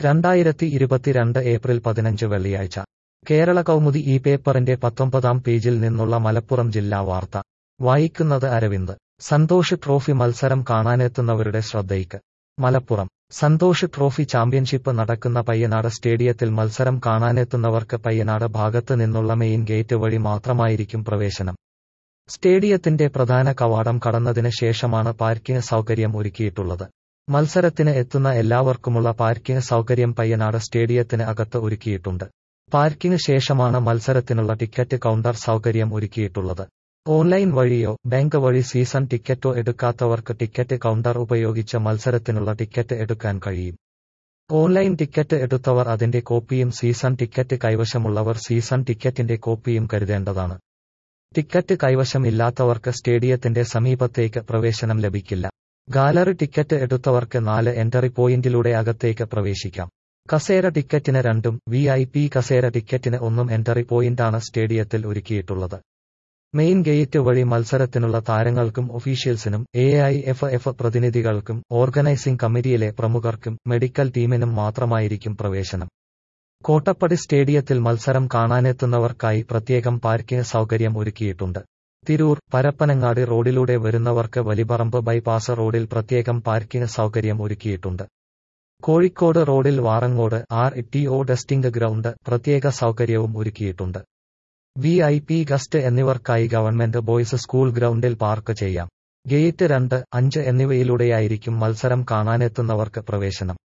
രണ്ടായിരത്തി ഇരുപത്തിരണ്ട് ഏപ്രിൽ പതിനഞ്ച് വെള്ളിയാഴ്ച കേരള കൗമുദി ഈ പേപ്പറിന്റെ പത്തൊമ്പതാം പേജിൽ നിന്നുള്ള മലപ്പുറം ജില്ലാ വാർത്ത വായിക്കുന്നത് അരവിന്ദ് സന്തോഷ് ട്രോഫി മത്സരം കാണാനെത്തുന്നവരുടെ ശ്രദ്ധയ്ക്ക് മലപ്പുറം സന്തോഷ് ട്രോഫി ചാമ്പ്യൻഷിപ്പ് നടക്കുന്ന പയ്യനാട് സ്റ്റേഡിയത്തിൽ മത്സരം കാണാനെത്തുന്നവർക്ക് പയ്യനാട് ഭാഗത്ത് നിന്നുള്ള മെയിൻ ഗേറ്റ് വഴി മാത്രമായിരിക്കും പ്രവേശനം സ്റ്റേഡിയത്തിന്റെ പ്രധാന കവാടം കടന്നതിന് ശേഷമാണ് പാർക്കിംഗ് സൗകര്യം ഒരുക്കിയിട്ടുള്ളത് മത്സരത്തിന് എത്തുന്ന എല്ലാവർക്കുമുള്ള പാർക്കിംഗ് സൗകര്യം പയ്യനാട് സ്റ്റേഡിയത്തിന് അകത്ത് ഒരുക്കിയിട്ടുണ്ട് പാർക്കിംഗ് ശേഷമാണ് മത്സരത്തിനുള്ള ടിക്കറ്റ് കൗണ്ടർ സൗകര്യം ഒരുക്കിയിട്ടുള്ളത് ഓൺലൈൻ വഴിയോ ബാങ്ക് വഴി സീസൺ ടിക്കറ്റോ എടുക്കാത്തവർക്ക് ടിക്കറ്റ് കൗണ്ടർ ഉപയോഗിച്ച് മത്സരത്തിനുള്ള ടിക്കറ്റ് എടുക്കാൻ കഴിയും ഓൺലൈൻ ടിക്കറ്റ് എടുത്തവർ അതിന്റെ കോപ്പിയും സീസൺ ടിക്കറ്റ് കൈവശമുള്ളവർ സീസൺ ടിക്കറ്റിന്റെ കോപ്പിയും കരുതേണ്ടതാണ് ടിക്കറ്റ് കൈവശം ഇല്ലാത്തവർക്ക് സ്റ്റേഡിയത്തിന്റെ സമീപത്തേക്ക് പ്രവേശനം ലഭിക്കില്ല ഗാലറി ടിക്കറ്റ് എടുത്തവർക്ക് നാല് എൻട്രി പോയിന്റിലൂടെ അകത്തേക്ക് പ്രവേശിക്കാം കസേര ടിക്കറ്റിന് രണ്ടും വി ഐ പി കസേര ടിക്കറ്റിന് ഒന്നും എൻട്രി പോയിന്റാണ് സ്റ്റേഡിയത്തിൽ ഒരുക്കിയിട്ടുള്ളത് മെയിൻ ഗേറ്റ് വഴി മത്സരത്തിനുള്ള താരങ്ങൾക്കും ഒഫീഷ്യൽസിനും എ ഐ എഫ് എഫ് പ്രതിനിധികൾക്കും ഓർഗനൈസിംഗ് കമ്മിറ്റിയിലെ പ്രമുഖർക്കും മെഡിക്കൽ ടീമിനും മാത്രമായിരിക്കും പ്രവേശനം കോട്ടപ്പടി സ്റ്റേഡിയത്തിൽ മത്സരം കാണാനെത്തുന്നവർക്കായി പ്രത്യേകം പാർക്കിംഗ് സൗകര്യം ഒരുക്കിയിട്ടുണ്ട് തിരൂർ പരപ്പനങ്ങാടി റോഡിലൂടെ വരുന്നവർക്ക് വലിപറമ്പ് ബൈപ്പാസ് റോഡിൽ പ്രത്യേകം പാർക്കിംഗ് സൗകര്യം ഒരുക്കിയിട്ടുണ്ട് കോഴിക്കോട് റോഡിൽ Varangode R T O testing ground പ്രത്യേക സൗകര്യവും ഒരുക്കിയിട്ടുണ്ട് വി ഐ പി ഗസ്റ്റ് എന്നിവർക്കായി ഗവൺമെന്റ് ബോയ്സ് സ്കൂൾ ഗ്രൗണ്ടിൽ പാർക്ക് ചെയ്യാം ഗേറ്റ് രണ്ട് അഞ്ച് എന്നിവയിലൂടെയായിരിക്കും മത്സരം കാണാനെത്തുന്നവർക്ക് പ്രവേശനം